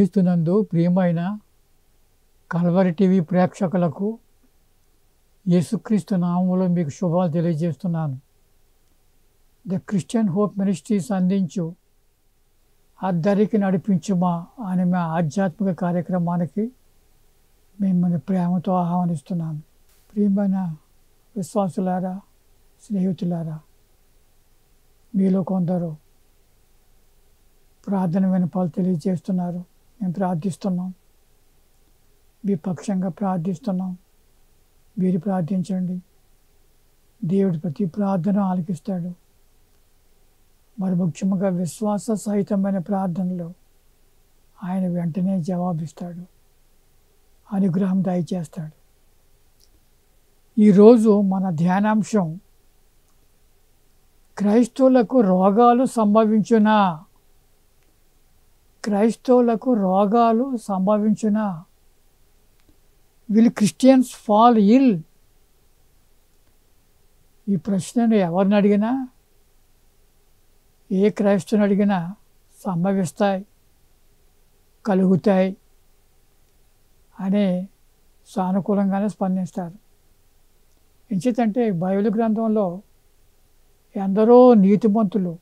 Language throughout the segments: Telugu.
క్రీస్తునందు ప్రియమైన కల్వరి టీవీ ప్రేక్షకులకు యేసుక్రీస్తు నామంలో మీకు శుభాలు తెలియజేస్తున్నాను ద క్రిస్టియన్ హోప్ మినిస్ట్రీస్ అందించు అద్దరికి నడిపించుమా అనే మా ఆధ్యాత్మిక కార్యక్రమానికి మిమ్మల్ని ప్రేమతో ఆహ్వానిస్తున్నాను ప్రియమైన విశ్వాసులారా స్నేహితులారా మీలో కొందరు ప్రార్థన వినపాలు తెలియజేస్తున్నారు మేము ప్రార్థిస్తున్నాం మీ పక్షంగా ప్రార్థిస్తున్నాం మీరు ప్రార్థించండి దేవుడి ప్రతి ప్రార్థన ఆలకిస్తాడు మరి ముఖ్యంగా విశ్వాస సహితమైన ప్రార్థనలు ఆయన వెంటనే జవాబిస్తాడు అనుగ్రహం దయచేస్తాడు ఈరోజు మన ధ్యానాంశం క్రైస్తవులకు రోగాలు సంభవించునా క్రైస్తవులకు రోగాలు సంభవించునా విల్ క్రిస్టియన్స్ ఫాల్ ఇల్ ఈ ప్రశ్నను ఎవరిని అడిగినా ఏ క్రైస్తవుని అడిగినా సంభవిస్తాయి కలుగుతాయి అనే సానుకూలంగానే స్పందిస్తారు ఎంచేతంటే బైబిల్ గ్రంథంలో ఎందరో నీతిమంతులు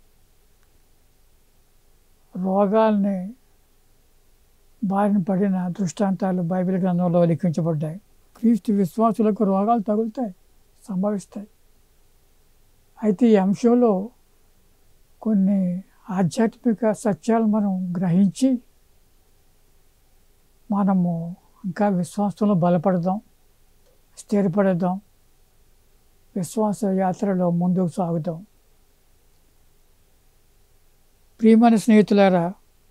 రోగాల్ని బారిన పడిన దృష్టాంతాలు బైబిల్ గ్రంథంలో లిఖించబడ్డాయి క్రీస్తు విశ్వాసులకు రోగాలు తగులుతాయి సంభవిస్తాయి అయితే ఈ అంశంలో కొన్ని ఆధ్యాత్మిక సత్యాలు మనం గ్రహించి మనము ఇంకా విశ్వాసంలో బలపడదాం స్థిరపడదాం విశ్వాస యాత్రలో ముందుకు సాగుదాం ప్రియమైన స్నేహితులారా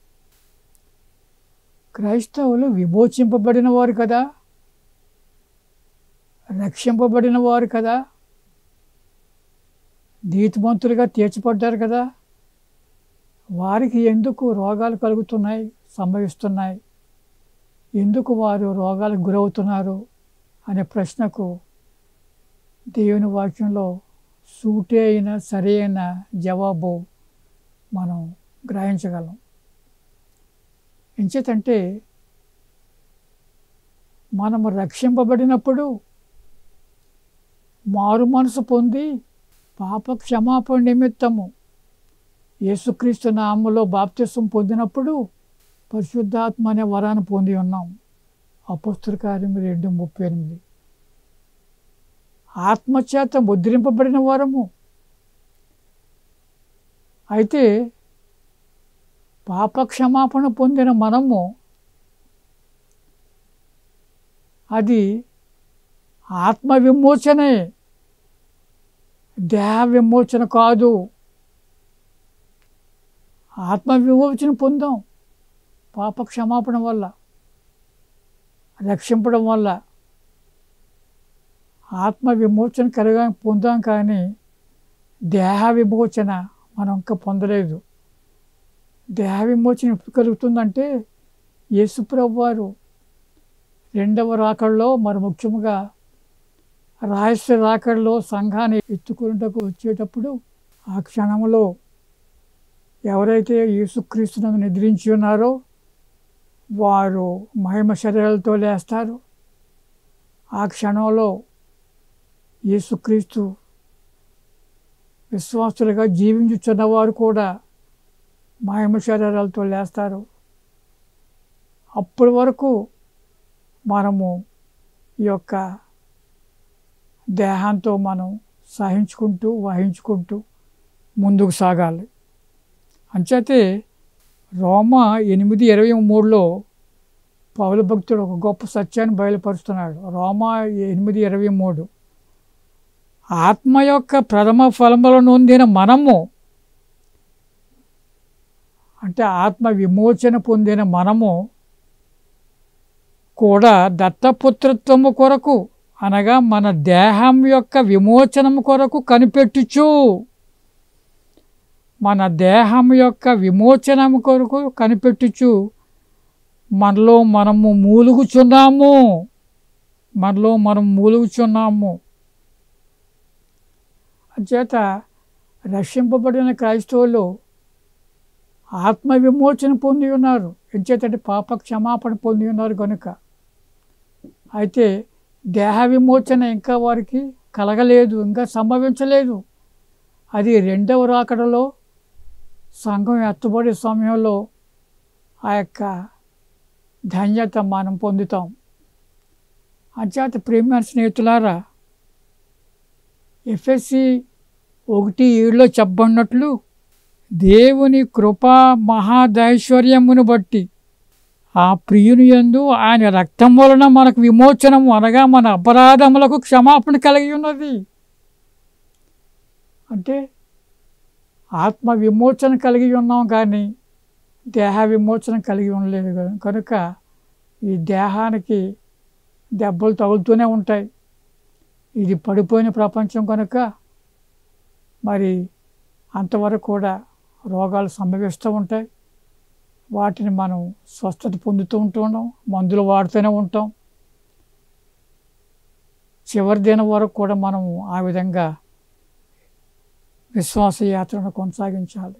క్రైస్తవులు విమోచింపబడిన వారు కదా రక్షింపబడిన వారు కదా నీతిమంతులుగా తీర్చబడ్డారు కదా వారికి ఎందుకు రోగాలు కలుగుతున్నాయి సంభవిస్తున్నాయి ఎందుకు వారు రోగాలకు గురవుతున్నారు అనే ప్రశ్నకు దేవుని వాక్యంలో సూటి అయిన సరైన జవాబు మనం గ్రహించగలం ఎంచేతంటే మనము రక్షింపబడినప్పుడు మారు మనసు పొంది పాప క్షమాపణ నిమిత్తము యేసుక్రీస్తు నామములో బాప్తిసం పొందినప్పుడు పరిశుద్ధాత్మ అనే వరాన్ని పొంది ఉన్నాం అపస్తుల కార్యం రెండు ముప్పై ఎనిమిది ఆత్మచేత ముద్రింపబడిన వారము అయితే పాప క్షమాపణ పొందిన మనము అది ఆత్మ విమోచనే దేహ విమోచన కాదు ఆత్మ విమోచన పొందాం పాప క్షమాపణ వల్ల రక్షింపడం వల్ల ఆత్మ విమోచన కలగా పొందాం కానీ దేహ విమోచన మనం ఇంకా పొందలేదు దేహ విమోచన ఎప్పుడు కలుగుతుందంటే యేసుప్రభు వారు రెండవ రాకడలో మరి ముఖ్యంగా రహస్య రాకడలో సంఘాన్ని ఎత్తుకున్నటకు వచ్చేటప్పుడు ఆ క్షణంలో ఎవరైతే యేసుక్రీస్తును నిద్రించి ఉన్నారో వారు మహిమ శరీరాలతో లేస్తారు ఆ క్షణంలో యేసుక్రీస్తు విశ్వాసులుగా జీవించుచున్న వారు కూడా మహిమ శరీరాలతో లేస్తారు అప్పటి వరకు మనము ఈ యొక్క దేహంతో మనం సహించుకుంటూ వహించుకుంటూ ముందుకు సాగాలి అంచేతే రోమ ఎనిమిది ఇరవై మూడులో పౌల భక్తుడు ఒక గొప్ప సత్యాన్ని బయలుపరుస్తున్నాడు రోమ ఎనిమిది ఇరవై మూడు ఆత్మ యొక్క ప్రథమ ఫలములను నొందిన మనము అంటే ఆత్మ విమోచన పొందిన మనము కూడా దత్తపుత్రత్వము కొరకు అనగా మన దేహం యొక్క విమోచనము కొరకు కనిపెట్టుచు మన దేహం యొక్క విమోచనము కొరకు కనిపెట్టుచు మనలో మనము మూలుగుచున్నాము మనలో మనం మూలుగుచున్నాము అంచేత రక్షింపబడిన క్రైస్తవులు ఆత్మ విమోచన పొంది ఉన్నారు ఎంచేతంటే పాప క్షమాపణ పొంది ఉన్నారు కనుక అయితే దేహ విమోచన ఇంకా వారికి కలగలేదు ఇంకా సంభవించలేదు అది రెండవ రాకడలో సంఘం ఎత్తబడే సమయంలో ఆ యొక్క ధన్యత మనం పొందుతాం అంచేత ప్రేమ స్నేహితులారా ఎఫ్ఎస్సి ఒకటి ఏడులో చెప్పబడినట్లు దేవుని కృపా మహాదైశ్వర్యమును బట్టి ఆ ప్రియుని యందు ఆయన రక్తం వలన మనకు విమోచనము అనగా మన అపరాధములకు క్షమాపణ కలిగి ఉన్నది అంటే ఆత్మ విమోచన కలిగి ఉన్నాం కానీ దేహ విమోచన కలిగి ఉండలేదు కదా కనుక ఈ దేహానికి దెబ్బలు తగులుతూనే ఉంటాయి ఇది పడిపోయిన ప్రపంచం కనుక మరి అంతవరకు కూడా రోగాలు సంభవిస్తూ ఉంటాయి వాటిని మనం స్వస్థత పొందుతూ ఉంటున్నాం మందులు వాడుతూనే ఉంటాం చివరి దినం వరకు కూడా మనం ఆ విధంగా విశ్వాస యాత్రను కొనసాగించాలి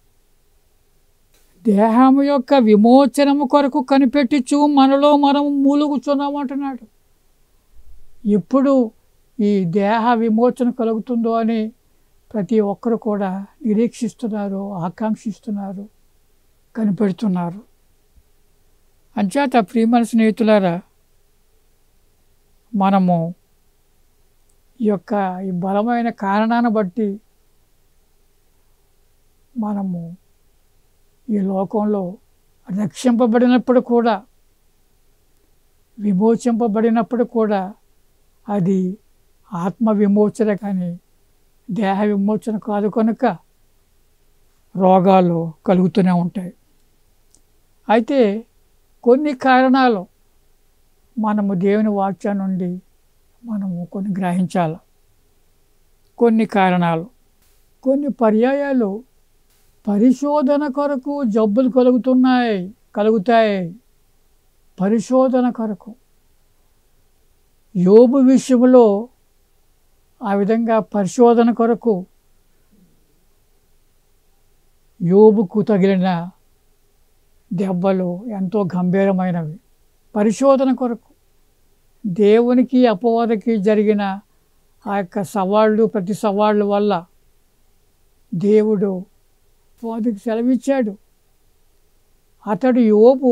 దేహము యొక్క విమోచనము కొరకు కనిపెట్టించు మనలో మనం మూలుగుచున్నామంటున్నాడు ఎప్పుడు ఈ దేహ విమోచన కలుగుతుందో అని ప్రతి ఒక్కరు కూడా నిరీక్షిస్తున్నారు ఆకాంక్షిస్తున్నారు కనిపెడుతున్నారు అంచేత ప్రియమైన స్నేహితులారా మనము ఈ యొక్క ఈ బలమైన కారణాన్ని బట్టి మనము ఈ లోకంలో రక్షింపబడినప్పుడు కూడా విమోచింపబడినప్పుడు కూడా అది ఆత్మ విమోచన కానీ దేహ విమోచన కాదు కనుక రోగాలు కలుగుతూనే ఉంటాయి అయితే కొన్ని కారణాలు మనము దేవుని వాక్యం నుండి మనము కొన్ని గ్రహించాలి కొన్ని కారణాలు కొన్ని పర్యాయాలు పరిశోధన కొరకు జబ్బులు కలుగుతున్నాయి కలుగుతాయి పరిశోధన కొరకు యోబు విషయంలో ఆ విధంగా పరిశోధన కొరకు యోబుకు తగిలిన దెబ్బలు ఎంతో గంభీరమైనవి పరిశోధన కొరకు దేవునికి అపవాదకి జరిగిన ఆ యొక్క సవాళ్ళు ప్రతి సవాళ్ళ వల్ల దేవుడు అపవాదికి సెలవిచ్చాడు అతడు యోబు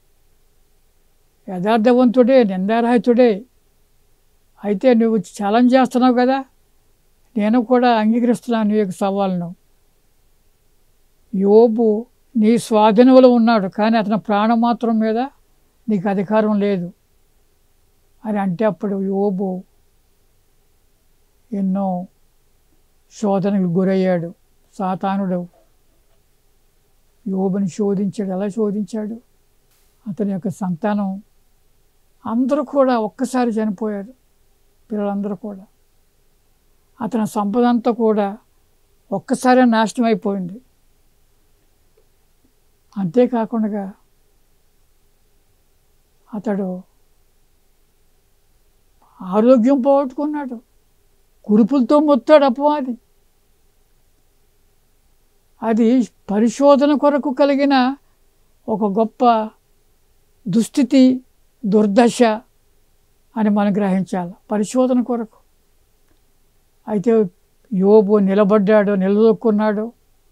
యథార్థవంతుడే నిందారహితుడే అయితే నువ్వు ఛాలెంజ్ చేస్తున్నావు కదా నేను కూడా అంగీకరిస్తున్నాను నీ యొక్క సవాళ్ళను యోబు నీ స్వాధీనంలో ఉన్నాడు కానీ అతని ప్రాణం మాత్రం మీద నీకు అధికారం లేదు అని అంటే అప్పుడు యోబు ఎన్నో శోధనకు గురయ్యాడు సాతానుడు యోబుని శోధించాడు ఎలా శోధించాడు అతని యొక్క సంతానం అందరూ కూడా ఒక్కసారి చనిపోయారు పిల్లలందరూ కూడా అతని సంపద అంతా కూడా ఒక్కసారి నాశనం అయిపోయింది అంతేకాకుండా అతడు ఆరోగ్యం పోగొట్టుకున్నాడు కురుపులతో మొత్తాడు అపవాది అది పరిశోధన కొరకు కలిగిన ఒక గొప్ప దుస్థితి దుర్దశ అని మనం గ్రహించాలి పరిశోధన కొరకు అయితే యోబు నిలబడ్డాడు నిలదొక్కున్నాడు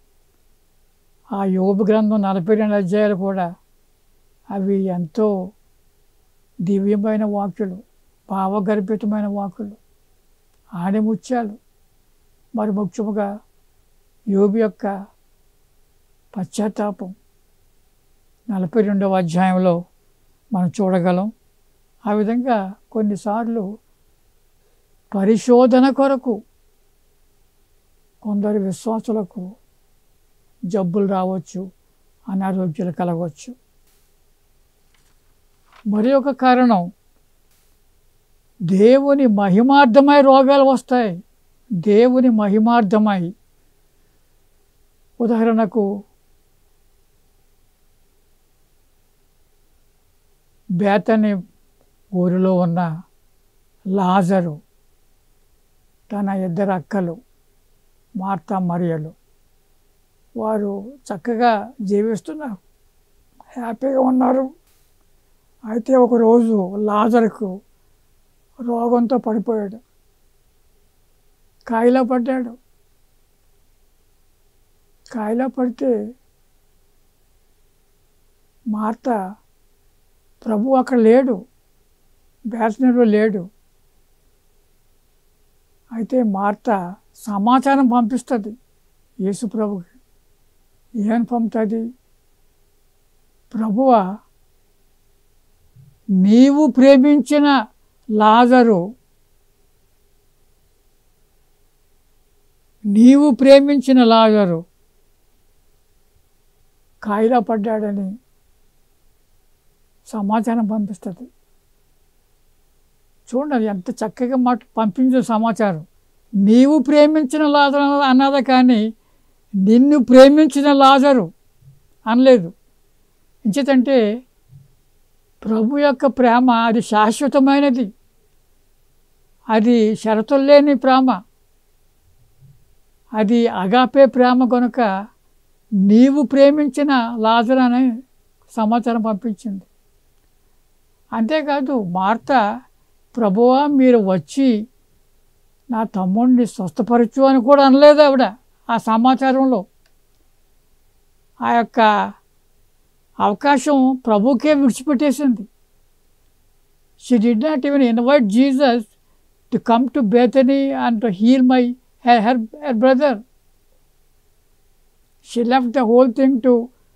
ఆ యోబు గ్రంథం నలభై రెండు అధ్యాయాలు కూడా అవి ఎంతో దివ్యమైన వాక్యులు భావగర్భితమైన వాకులు ఆణిముత్యాలు మరి ముఖ్యముగా యోబు యొక్క పశ్చాత్తాపం నలభై రెండవ అధ్యాయంలో మనం చూడగలం ఆ విధంగా కొన్నిసార్లు పరిశోధన కొరకు కొందరు విశ్వాసులకు జబ్బులు రావచ్చు అనారోగ్యాలు కలగవచ్చు మరి ఒక కారణం దేవుని మహిమార్థమై రోగాలు వస్తాయి దేవుని మహిమార్థమై ఉదాహరణకు బేతని ఊరిలో ఉన్న లాజరు తన ఇద్దరు అక్కలు మార్తా మరియలు వారు చక్కగా జీవిస్తున్నారు హ్యాపీగా ఉన్నారు అయితే ఒకరోజు లాజర్కు రోగంతో పడిపోయాడు కాయిలా పడ్డాడు కాయిలా పడితే మార్త ప్రభు అక్కడ లేడు బ్యాచినర్లో లేడు అయితే మార్త సమాచారం పంపిస్తుంది యేసు ప్రభుకి ఏమని పంపుతుంది ప్రభువ నీవు ప్రేమించిన లాజరు నీవు ప్రేమించిన లాజరు కాయిలా పడ్డాడని సమాచారం పంపిస్తుంది చూడండి అది ఎంత చక్కగా మాట పంపించిన సమాచారం నీవు ప్రేమించిన లాజరు అన్నది కానీ నిన్ను ప్రేమించిన లాజరు అనలేదు ఎంచేతంటే ప్రభు యొక్క ప్రేమ అది శాశ్వతమైనది అది షరతులు లేని ప్రేమ అది అగాపే ప్రేమ కనుక నీవు ప్రేమించిన లాజర్ అనే సమాచారం పంపించింది అంతేకాదు మార్త ప్రభువా మీరు వచ్చి నా తమ్ముడిని స్వస్థపరచు అని కూడా అనలేదు ఆవిడ ఆ సమాచారంలో ఆ యొక్క అవకాశం ప్రభుకే విడిచిపెట్టేసింది she did not even invite Jesus to come to Bethany and to heal my her her her brother she left the whole thing to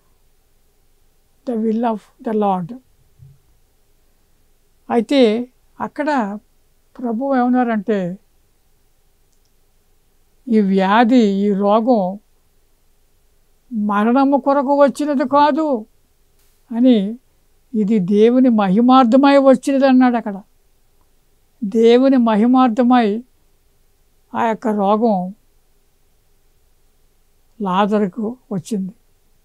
the will of the Lord అయితే అక్కడ ప్రభు ఏమన్నారంటే ఈ వ్యాధి ఈ రోగం మరణము కొరకు వచ్చినది కాదు అని ఇది దేవుని మహిమార్థమై వచ్చినది అన్నాడు అక్కడ దేవుని మహిమార్థమై ఆ యొక్క రోగం లాజరుకు వచ్చింది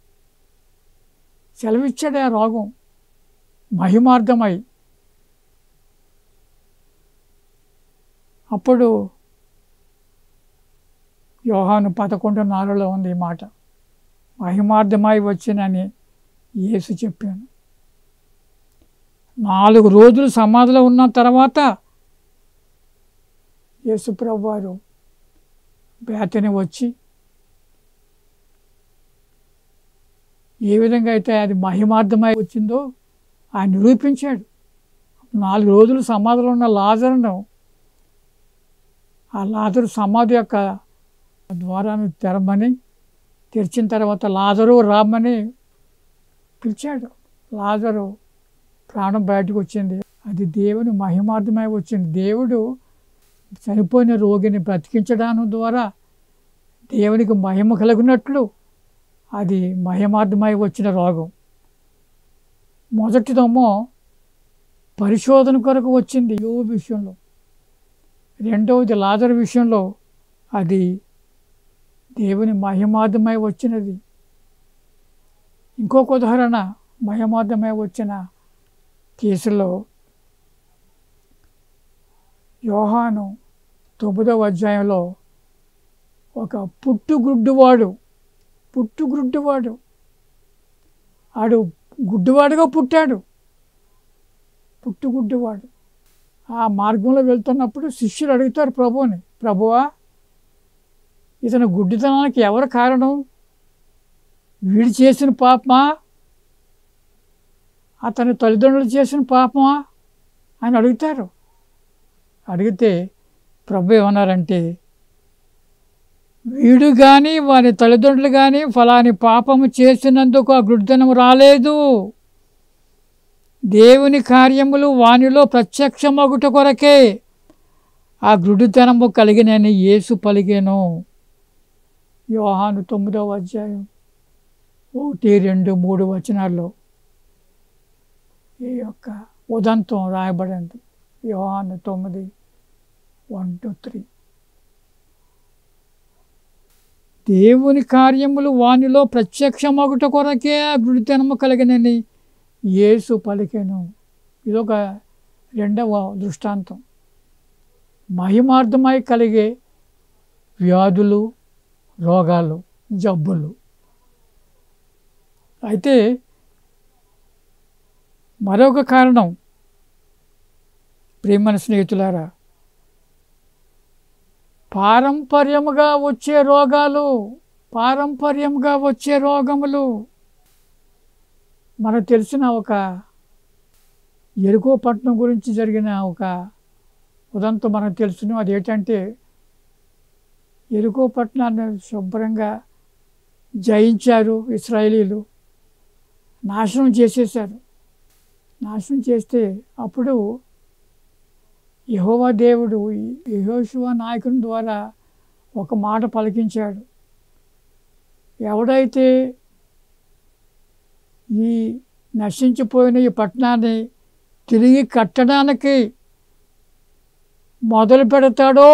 సెలవిచ్చాడు ఆ రోగం మహిమార్థమై అప్పుడు యోహాను పదకొండు నాలుగులో ఉంది ఈ మాట మహిమార్థమై వచ్చినని యేసు చెప్పాను నాలుగు రోజులు సమాధిలో ఉన్న తర్వాత యేసుప్రభు వారు బేతని వచ్చి ఏ విధంగా అయితే అది మహిమార్థమై వచ్చిందో ఆయన నిరూపించాడు నాలుగు రోజులు సమాధిలో ఉన్న లాజరును ఆ లాజరు సమాధి యొక్క ద్వారాను తెరమని తెరిచిన తర్వాత లాజరు రామని పిలిచాడు లాజరు ప్రాణం బయటకు వచ్చింది అది దేవుని మహిమార్థమై వచ్చింది దేవుడు చనిపోయిన రోగిని బ్రతికించడం ద్వారా దేవునికి మహిమ కలిగినట్లు అది మహిమార్థమై వచ్చిన రోగం మొదటిదేమో పరిశోధన కొరకు వచ్చింది యో విషయంలో రెండవది లాజర్ విషయంలో అది దేవుని మహిమార్థమై వచ్చినది ఇంకొక ఉదాహరణ మహిమార్థమై వచ్చిన కేసులో యోహాను తొమ్మిదవ అధ్యాయంలో ఒక పుట్టుగుడ్డువాడు పుట్టుగుడ్డువాడు ఆడు గుడ్డివాడుగా పుట్టాడు పుట్టుగుడ్డివాడు ఆ మార్గంలో వెళ్తున్నప్పుడు శిష్యులు అడుగుతారు ప్రభువుని ప్రభువా ఇతను గుడ్డితనానికి ఎవరు కారణం వీడు చేసిన పాపమా అతని తల్లిదండ్రులు చేసిన పాపమా అని అడుగుతారు అడిగితే ప్రభు ఏమన్నారంటే వీడు కానీ వారి తల్లిదండ్రులు కానీ ఫలాని పాపము చేసినందుకు ఆ గుడ్డితనం రాలేదు దేవుని కార్యములు వానిలో ప్రత్యక్షమగుట కొరకే ఆ గుడ్డితనము కలిగినని యేసు పలిగాను యోహాను తొమ్మిదవ అధ్యాయం ఒకటి రెండు మూడు వచనాల్లో ఈ యొక్క ఉదంతం రాయబడింది యోహాను తొమ్మిది వన్ టూ త్రీ దేవుని కార్యములు వానిలో ప్రత్యక్షమగుట కొరకే ఆ గుడితనము కలిగినని యేసు పలికెను ఇదొక రెండవ దృష్టాంతం మహిమార్థమై కలిగే వ్యాధులు రోగాలు జబ్బులు అయితే మరొక కారణం ప్రేమన స్నేహితులారా పారంపర్యముగా వచ్చే రోగాలు పారంపర్యంగా వచ్చే రోగములు మనకు తెలిసిన ఒక ఎరుకోపట్నం గురించి జరిగిన ఒక ఉదంతం మనకు తెలుసును అది ఏంటంటే ఎరుకోపట్నాన్ని శుభ్రంగా జయించారు ఇస్రాయేలీలు నాశనం చేసేశారు నాశనం చేస్తే అప్పుడు యహోవా దేవుడు యహోశివ నాయకుని ద్వారా ఒక మాట పలికించాడు ఎవడైతే ఈ నశించిపోయిన ఈ పట్టణాన్ని తిరిగి కట్టడానికి మొదలు పెడతాడో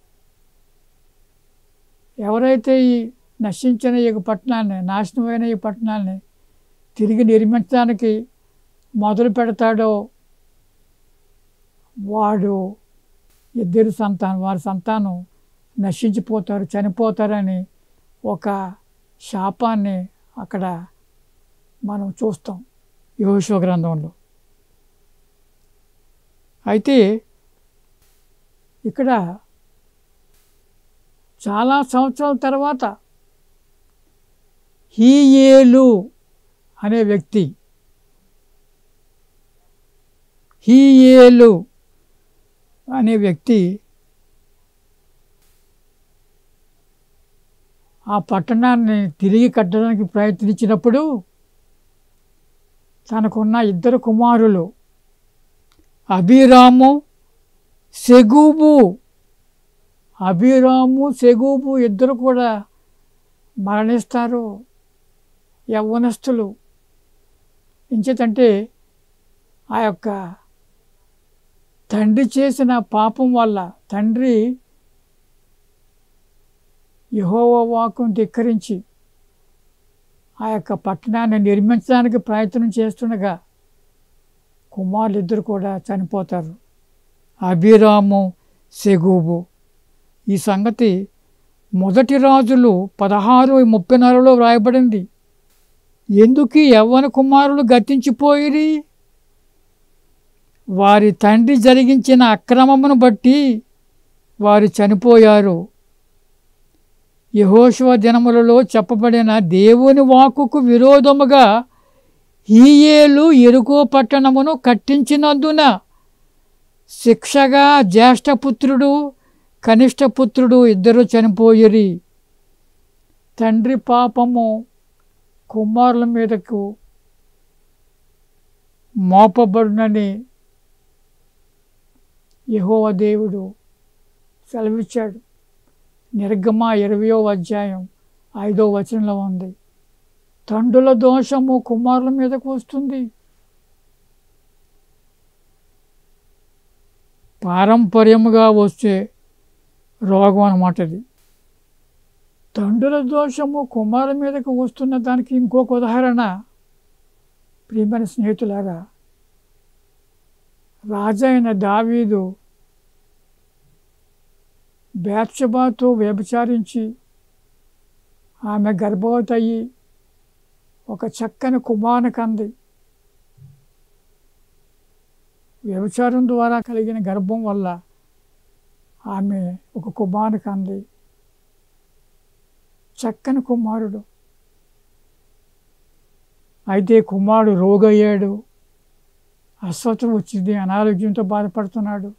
ఎవరైతే ఈ నశించిన ఈ పట్టణాన్ని నాశనమైన ఈ పట్టణాన్ని తిరిగి నిర్మించడానికి మొదలు పెడతాడో వాడు ఇద్దరు సంతానం వారి సంతానం నశించిపోతారు చనిపోతారని ఒక శాపాన్ని అక్కడ మనం చూస్తాం యోశో గ్రంథంలో అయితే ఇక్కడ చాలా సంవత్సరాల తర్వాత హీయేలు అనే వ్యక్తి హీయేలు అనే వ్యక్తి ఆ పట్టణాన్ని తిరిగి కట్టడానికి ప్రయత్నించినప్పుడు తనకున్న ఇద్దరు కుమారులు అభిరాము సెగూబు అభిరాము సెగూబు ఇద్దరు కూడా మరణిస్తారు యవ్వనస్తులు ఎంచేతంటే ఆ యొక్క తండ్రి చేసిన పాపం వల్ల తండ్రి యహోవ వాకును ధిక్కరించి ఆ యొక్క పట్టణాన్ని నిర్మించడానికి ప్రయత్నం చేస్తుండగా కుమారులు ఇద్దరు కూడా చనిపోతారు అభిరాము సెగూబు ఈ సంగతి మొదటి రాజులు పదహారు ముప్పై నాలుగులో వ్రాయబడింది ఎందుకు ఈ యవ్వన కుమారులు గతించిపోయిరి వారి తండ్రి జరిగించిన అక్రమమును బట్టి వారు చనిపోయారు యహోశివ దినములలో చెప్పబడిన దేవుని వాక్కుకు విరోధముగా హీయేలు ఎరుకో పట్టణమును కట్టించినందున శిక్షగా జ్యేష్ఠపుత్రుడు కనిష్టపుత్రుడు ఇద్దరు చనిపోయిరి తండ్రి పాపము కుమారుల మీదకు మోపబడునని యహోవ దేవుడు సెలవిచ్చాడు నిర్గమ ఇరవయో అధ్యాయం ఐదో వచనంలో ఉంది తండ్రుల దోషము కుమారుల మీదకు వస్తుంది పారంపర్యముగా వచ్చే రోగం అన్నమాట ఇది తండ్రుల దోషము కుమారుల మీదకు వస్తున్న దానికి ఇంకొక ఉదాహరణ ప్రియమైన స్నేహితులారా రాజైన దావీదు బేత్షబాతో వ్యభిచారించి ఆమె గర్భవతి అయ్యి ఒక చక్కని కుమారుని కంది వ్యభిచారం ద్వారా కలిగిన గర్భం వల్ల ఆమె ఒక కుమారుని కంది చక్కని కుమారుడు అయితే కుమారుడు రోగయ్యాడు అస్వస్థం వచ్చింది అనారోగ్యంతో బాధపడుతున్నాడు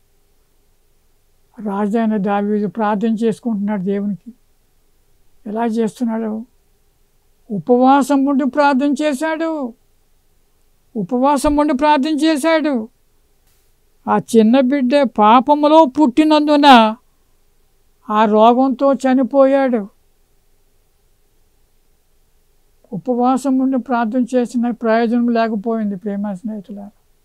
రాజైన దావీదు ప్రార్థన చేసుకుంటున్నాడు దేవునికి ఎలా చేస్తున్నాడు ఉపవాసం ఉండి ప్రార్థన చేశాడు ఉపవాసం ఉండి ప్రార్థన చేశాడు ఆ చిన్న బిడ్డ పాపములో పుట్టినందున ఆ రోగంతో చనిపోయాడు ఉపవాసం ఉండి ప్రార్థన చేసిన ప్రయోజనం లేకపోయింది ప్రేమ స్నేహితుల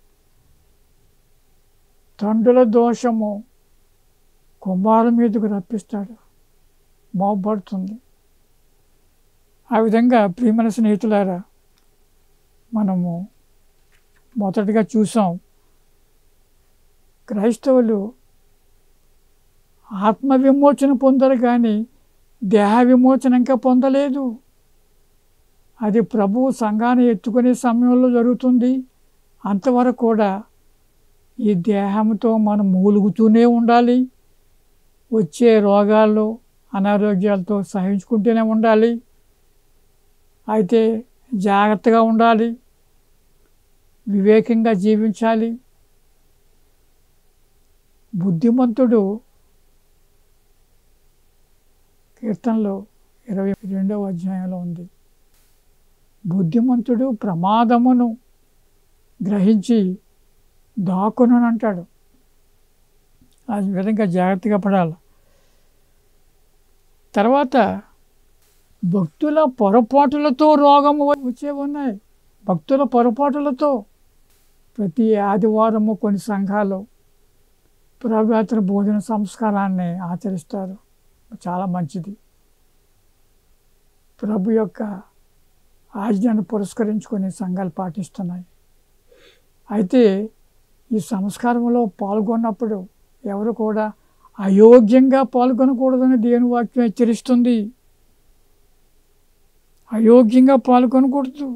తండ్రుల దోషము కుమారు మీదకు రప్పిస్తాడు మోపడుతుంది ఆ విధంగా ప్రియమైన స్నేహితులారా మనము మొదటగా చూసాం క్రైస్తవులు ఆత్మ విమోచన పొందరు కానీ దేహ విమోచన ఇంకా పొందలేదు అది ప్రభువు సంఘాన్ని ఎత్తుకునే సమయంలో జరుగుతుంది అంతవరకు కూడా ఈ దేహంతో మనం మూలుగుతూనే ఉండాలి వచ్చే రోగాలు అనారోగ్యాలతో సహించుకుంటూనే ఉండాలి అయితే జాగ్రత్తగా ఉండాలి వివేకంగా జీవించాలి బుద్ధిమంతుడు కీర్తనలో ఇరవై రెండవ అధ్యాయంలో ఉంది బుద్ధిమంతుడు ప్రమాదమును గ్రహించి దాక్కును అంటాడు ఆ విధంగా జాగ్రత్తగా పడాలి తర్వాత భక్తుల పొరపాటులతో రోగము వచ్చేవి ఉన్నాయి భక్తుల పొరపాటులతో ప్రతి ఆదివారము కొన్ని సంఘాలు పురాతన భోజన సంస్కారాన్ని ఆచరిస్తారు చాలా మంచిది ప్రభు యొక్క ఆజ్ఞను పురస్కరించుకొని సంఘాలు పాటిస్తున్నాయి అయితే ఈ సంస్కారంలో పాల్గొన్నప్పుడు ఎవరు కూడా అయోగ్యంగా పాల్గొనకూడదని దేవుని వాక్యం హెచ్చరిస్తుంది అయోగ్యంగా పాల్గొనకూడదు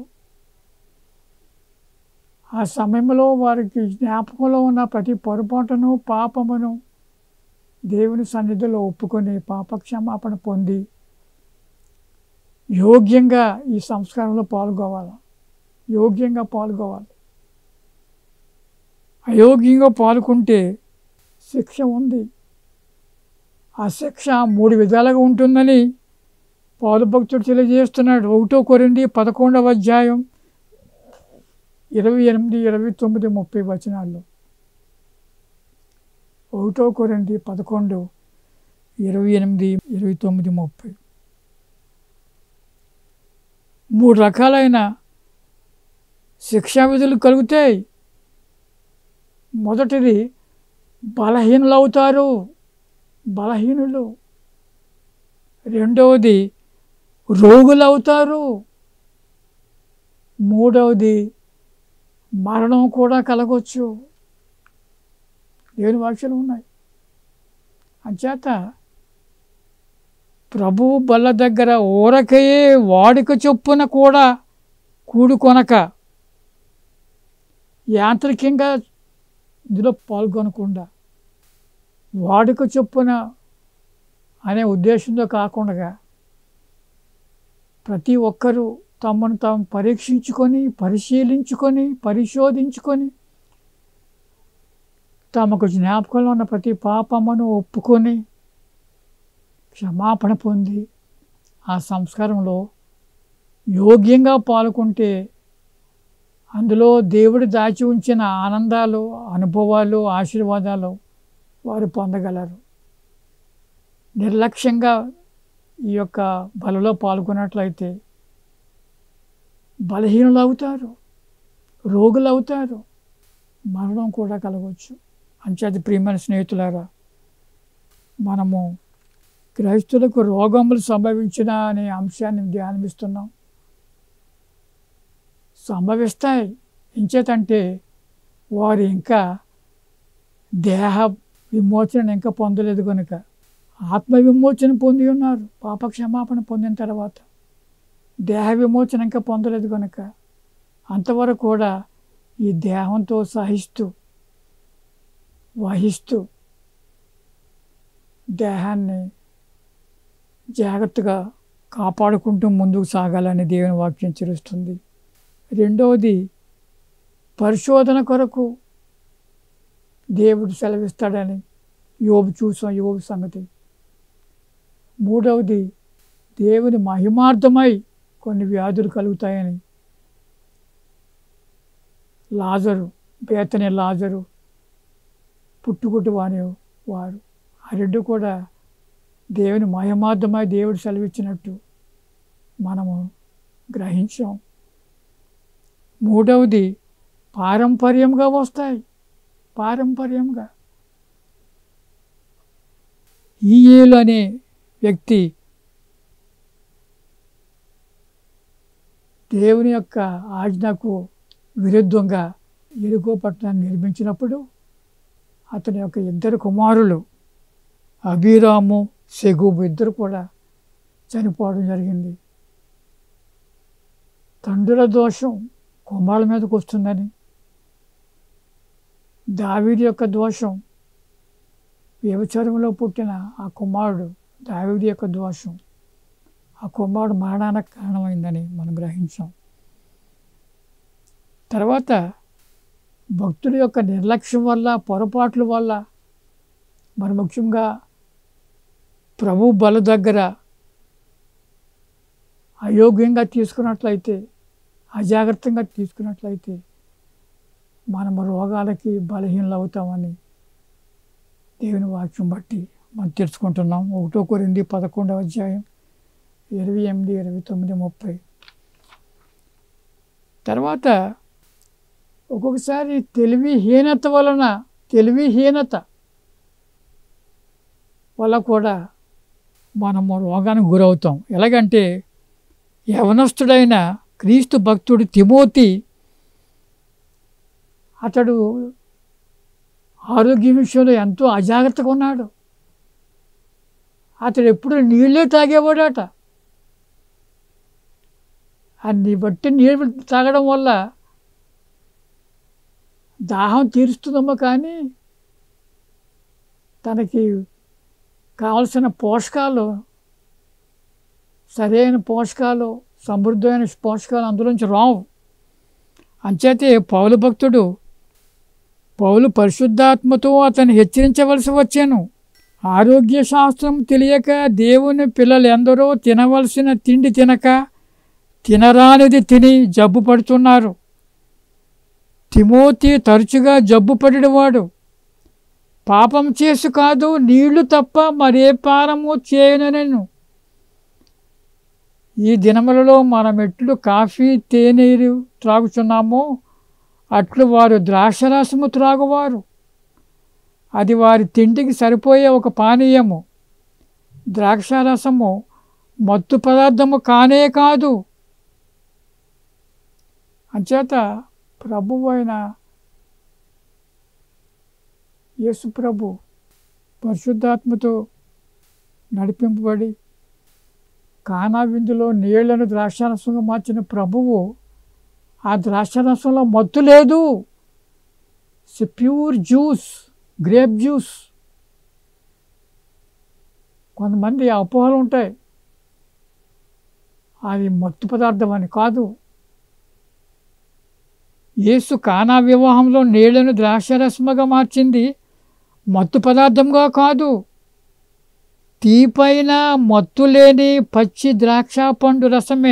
ఆ సమయంలో వారికి జ్ఞాపకంలో ఉన్న ప్రతి పొరపాటును పాపమును దేవుని సన్నిధిలో ఒప్పుకొని పాపక్షమాపణ పొంది యోగ్యంగా ఈ సంస్కారంలో పాల్గొవాలి యోగ్యంగా పాల్గొవాలి అయోగ్యంగా పాల్గొంటే శిక్ష ఉంది ఆ శిక్ష మూడు విధాలుగా ఉంటుందని పౌరు భక్తుడు తెలియజేస్తున్నాడు ఒకటో కొరింది పదకొండవ అధ్యాయం ఇరవై ఎనిమిది ఇరవై తొమ్మిది ముప్పై వచనాల్లో ఒకటో కొరింది పదకొండు ఇరవై ఎనిమిది ఇరవై తొమ్మిది ముప్పై మూడు రకాలైన శిక్షా విధులు కలుగుతాయి మొదటిది బలహీనులు అవుతారు బలహీనులు రెండవది రోగులు అవుతారు మూడవది మరణం కూడా కలగొచ్చు దేవుని వాక్యాలు ఉన్నాయి అంచేత ప్రభువు బల్ల దగ్గర ఊరకయే వాడిక చొప్పున కూడా కూడుకొనక యాంత్రికంగా ఇందులో పాల్గొనకుండా వాడుక చొప్పున అనే ఉద్దేశంతో కాకుండా ప్రతి ఒక్కరూ తమను తాము పరీక్షించుకొని పరిశీలించుకొని పరిశోధించుకొని తమకు జ్ఞాపకంలో ఉన్న ప్రతి పాపమును ఒప్పుకొని క్షమాపణ పొంది ఆ సంస్కారంలో యోగ్యంగా పాల్గొంటే అందులో దేవుడు దాచి ఉంచిన ఆనందాలు అనుభవాలు ఆశీర్వాదాలు వారు పొందగలరు నిర్లక్ష్యంగా ఈ యొక్క బలలో పాల్గొన్నట్లయితే బలహీనులు అవుతారు రోగులు అవుతారు మరణం కూడా కలగవచ్చు అంచేత ప్రియమైన స్నేహితులారా మనము క్రైస్తులకు రోగములు సంభవించిన అనే అంశాన్ని ధ్యానమిస్తున్నాం సంభవిస్తాయి ఎంచేతంటే వారు ఇంకా దేహ విమోచన ఇంకా పొందలేదు కనుక ఆత్మ విమోచన పొంది ఉన్నారు పాప క్షమాపణ పొందిన తర్వాత దేహ విమోచన ఇంకా పొందలేదు కనుక అంతవరకు కూడా ఈ దేహంతో సహిస్తూ వహిస్తూ దేహాన్ని జాగ్రత్తగా కాపాడుకుంటూ ముందుకు సాగాలని దేవుని వాక్యం చిరుస్తుంది రెండవది పరిశోధన కొరకు దేవుడు సెలవిస్తాడని యోబు చూసాం యోబు సంగతి మూడవది దేవుని మహిమార్థమై కొన్ని వ్యాధులు కలుగుతాయని లాజరు బేతని లాజరు పుట్టుకుట్టు వాని వారు ఆ రెండు కూడా దేవుని మహిమార్థమై దేవుడు సెలవిచ్చినట్టు మనము గ్రహించాం మూడవది పారంపర్యంగా వస్తాయి పారంపర్యంగా ఈయేలు అనే వ్యక్తి దేవుని యొక్క ఆజ్ఞకు విరుద్ధంగా ఎరుగో పట్టణాన్ని నిర్మించినప్పుడు అతని యొక్క ఇద్దరు కుమారులు అభిరాము సెగూబు ఇద్దరు కూడా చనిపోవడం జరిగింది తండ్రుల దోషం కుమారుల మీదకి వస్తుందని దావీది యొక్క దోషం వ్యభిచారంలో పుట్టిన ఆ కుమారుడు దావీది యొక్క దోషం ఆ కుమారుడు మరణానికి కారణమైందని మనం గ్రహించాం తర్వాత భక్తుల యొక్క నిర్లక్ష్యం వల్ల పొరపాట్ల వల్ల మరి ముఖ్యంగా ప్రభు బల దగ్గర అయోగ్యంగా తీసుకున్నట్లయితే అజాగ్రత్తగా తీసుకున్నట్లయితే మనం రోగాలకి బలహీనలు అవుతామని దేవుని వాక్యం బట్టి మనం తెలుసుకుంటున్నాం ఒకటో కొరింది పదకొండవ అధ్యాయం ఇరవై ఎనిమిది ఇరవై తొమ్మిది ముప్పై తర్వాత ఒక్కొక్కసారి తెలివిహీనత వలన తెలివిహీనత వల్ల కూడా మనము రోగానికి గురవుతాం ఎలాగంటే యవనస్తుడైన క్రీస్తు భక్తుడు తిమోతి అతడు ఆరోగ్య విషయంలో ఎంతో అజాగ్రత్తగా ఉన్నాడు అతడు ఎప్పుడు నీళ్ళే తాగేవాడట అన్ని బట్టి నీళ్ళు తాగడం వల్ల దాహం తీరుస్తుందేమో కానీ తనకి కావలసిన పోషకాలు సరైన పోషకాలు సమృద్ధమైన పోషకాలు అందులోంచి రావు అంచేతే పౌలు భక్తుడు పౌలు పరిశుద్ధాత్మతో అతన్ని హెచ్చరించవలసి వచ్చాను ఆరోగ్య శాస్త్రం తెలియక దేవుని పిల్లలు ఎందరో తినవలసిన తిండి తినక తినరానిది తిని జబ్బు పడుతున్నారు తిమోతి తరచుగా జబ్బు పడినవాడు పాపం చేసి కాదు నీళ్లు తప్ప మరే పానము చేయనను ఈ దినములలో మనం ఎట్లు కాఫీ తేనీరు త్రాగుచున్నామో అట్లు వారు ద్రాక్షరసము త్రాగువారు అది వారి తిండికి సరిపోయే ఒక పానీయము ద్రాక్షారసము మత్తు పదార్థము కానే కాదు అంచేత ప్రభువు అయిన యేసు ప్రభు పరిశుద్ధాత్మతో నడిపింపబడి కానా విందులో నీళ్లను ద్రాక్షారసంగా మార్చిన ప్రభువు ఆ ద్రాక్షారసంలో మత్తు లేదు ప్యూర్ జ్యూస్ గ్రేప్ జ్యూస్ కొంతమంది అపోహలు ఉంటాయి అది మత్తు పదార్థం అని కాదు యేసు కానా వివాహంలో నీళ్లను ద్రాక్షరసముగా మార్చింది మత్తు పదార్థంగా కాదు తీపైన మత్తు లేని పచ్చి ద్రాక్ష పండు రసమే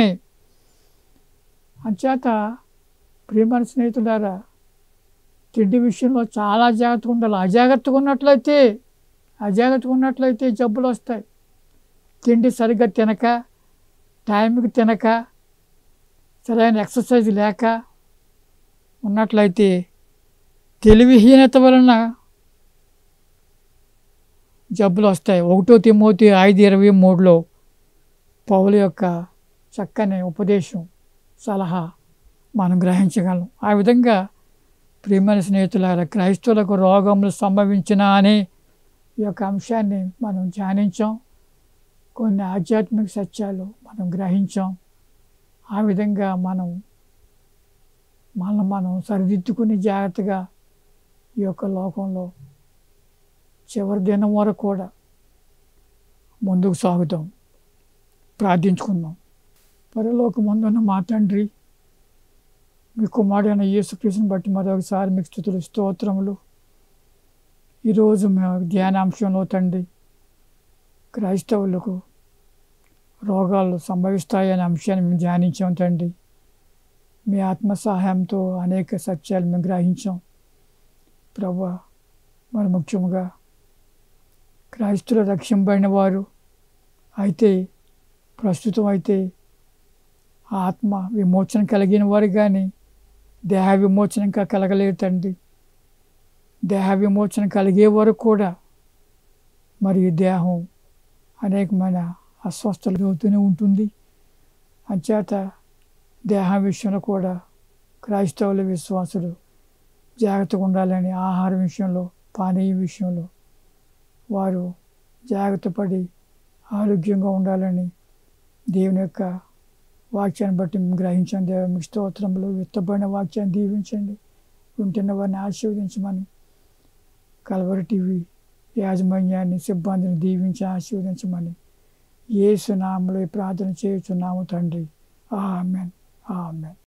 అంచేత ప్రియమైన స్నేహితులారా తిండి విషయంలో చాలా జాగ్రత్తగా ఉండాలి అజాగ్రత్తగా ఉన్నట్లయితే అజాగ్రత్తగా ఉన్నట్లయితే జబ్బులు వస్తాయి తిండి సరిగ్గా తినక టైంకి తినక సరైన ఎక్సర్సైజ్ లేక ఉన్నట్లయితే తెలివిహీనత వలన జబ్బులు వస్తాయి ఒకటో తిమ్మోతి ఐదు ఇరవై మూడులో పౌలు యొక్క చక్కని ఉపదేశం సలహా మనం గ్రహించగలం ఆ విధంగా ప్రియమైన స్నేహితులారా క్రైస్తవులకు రోగములు సంభవించిన అనే ఈ యొక్క అంశాన్ని మనం ధ్యానించాం కొన్ని ఆధ్యాత్మిక సత్యాలు మనం గ్రహించాం ఆ విధంగా మనం మనల్ని మనం సరిదిద్దుకుని జాగ్రత్తగా ఈ యొక్క లోకంలో చివరి దినం వరకు కూడా ముందుకు సాగుతాం ప్రార్థించుకుందాం పరలోకమందున్న మా తండ్రి మీ కుమారుడైన యేసుక్రీస్తుని బట్టి మరొకసారి మీకు స్థుతులు స్తోత్రములు ఈరోజు మేము ధ్యానాంశంలో తండ్రి క్రైస్తవులకు రోగాలు సంభవిస్తాయనే అంశాన్ని మేము ధ్యానించాం తండ్రి మీ ఆత్మ సహాయంతో అనేక సత్యాలు మేము గ్రహించాం ప్రభు మరి ముఖ్యంగా క్రైస్తులు రక్షింపబడిన వారు అయితే ప్రస్తుతం అయితే ఆత్మ విమోచన కలిగిన వారు కానీ దేహ విమోచన ఇంకా కలగలేదు తండ్రి దేహ విమోచన కలిగే వరకు కూడా మరి ఈ దేహం అనేకమైన అస్వస్థలు అవుతూనే ఉంటుంది అంచేత దేహ విషయంలో కూడా క్రైస్తవుల విశ్వాసులు జాగ్రత్తగా ఉండాలని ఆహార విషయంలో పానీయ విషయంలో వారు జాగ్రత్త పడి ఆరోగ్యంగా ఉండాలని దేవుని యొక్క వాక్యాన్ని బట్టి మేము గ్రహించండి దేవ మీ స్తోత్రంలో విత్తబడిన వాక్యాన్ని దీవించండి ఉంటున్న వారిని ఆశీర్వదించమని కలవరి టీవీ యాజమాన్యాన్ని సిబ్బందిని దీవించి ఆశీర్వదించమని ఏ సునామలో ప్రార్థన చేయుచున్నాము తండ్రి ఆమెన్ ఆమెన్